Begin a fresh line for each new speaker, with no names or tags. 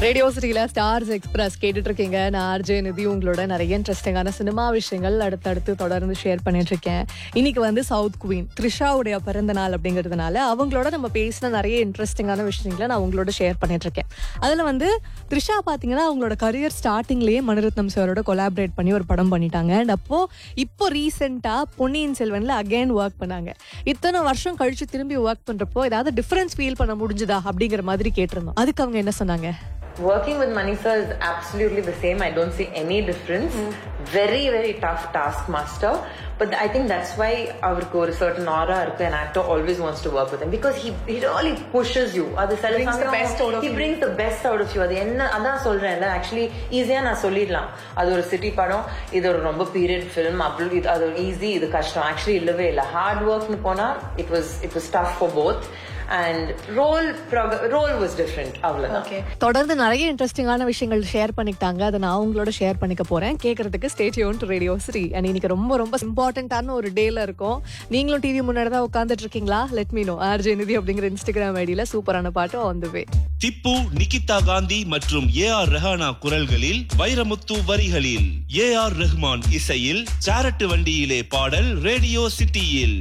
Radio சிட்டியில stars express கேட்டுட்டு இருக்கீங்க நான் ஆர்ஜே நிதி உங்களோட நிறைய இன்ட்ரெஸ்டிங்கான சினிமா விஷயங்கள் அடுத்தடுத்து தொடர்ந்து ஷேர் பண்ணிட்டு இருக்கேன் இன்னைக்கு வந்து சவுத் குவீன் த்ரிஷாவுடைய பிறந்த நாள் அப்படிங்கிறதுனால அவங்களோட நம்ம பேசின நிறைய இன்ட்ரெஸ்டிங்கான விஷயங்களை நான் உங்களோட ஷேர் பண்ணிட்டு இருக்கேன் அதுல வந்து த்ரிஷா பாத்தீங்கன்னா அவங்களோட கரியர் ஸ்டார்டிங்லயே மணிரத்னம் சாரோட கொலாபரேட் பண்ணி ஒரு படம் பண்ணிட்டாங்க அண்ட் அப்போ இப்போ ரீசெண்டா பொன்னியின் செல்வன்ல அகைன் ஒர்க் பண்ணாங்க இத்தனை வருஷம் கழிச்சு திரும்பி ஒர்க் பண்றப்போ ஏதாவது டிஃபரன்ஸ் ஃபீல் பண்ண முடிஞ்சுதா அப்படிங்கிற மாதிரி கேட்டிருந்தோம் அதுக்கு அவங்க என்ன சொன்னாங்க
Working with Manisa is absolutely the same. I don't see any difference. Very, very tough taskmaster. But I think that's why அவருக்கு ஒரு certain aura இருக்கு an actor always wants to work with him because he, he really pushes you. அது சில
Brings the
சமயம்
best out of
he
you.
brings the best out of you. அது என்ன அதான் சொல்றேன்ல ஆக்சுவலி ஈஸியா நான் சொல்லிடலாம் அது ஒரு சிட்டி படம் இது ஒரு ரொம்ப பீரியட் ஃபிலிம் அப்படி இது அது ஈஸி இது கஷ்டம் ஆக்சுவலி இல்லவே இல்லை ஹார்ட் ஒர்க்னு போனா it was it was tough for both and role role was different அவ்வளவுதான்
தொடர்ந்து நிறைய இன்ட்ரெஸ்டிங்கான விஷயங்கள் ஷேர் பண்ணிக்கிட்டாங்க அதை நான் உங்களோட ஷேர் பண்ணிக்க போறேன் கேட்கறதுக்கு stay tuned to radio Shri and இன்னைக்கு ரொம்ப ரொம்ப இம்பார்ட்டன்டான ஒரு டேல இருக்கும் நீங்களும் டிவி முன்னாடி தான் உட்காந்துட்டு இருக்கீங்களா லெட் மீ நோ ஆர்ஜே நிதி அப்படிங்கிற இன்ஸ்டாகிராம் ஐடியில சூப்பரான பாட்டு on the way
Tippu Nikhita Gandhi மற்றும் ஏ ஆர் ரெஹானா குரல்களில் வைரமுத்து வரிகளில் ஏ ஆர் ரெஹ்மான் இசையில் சாரட்டு வண்டியிலே பாடல் ரேடியோ சிட்டியில்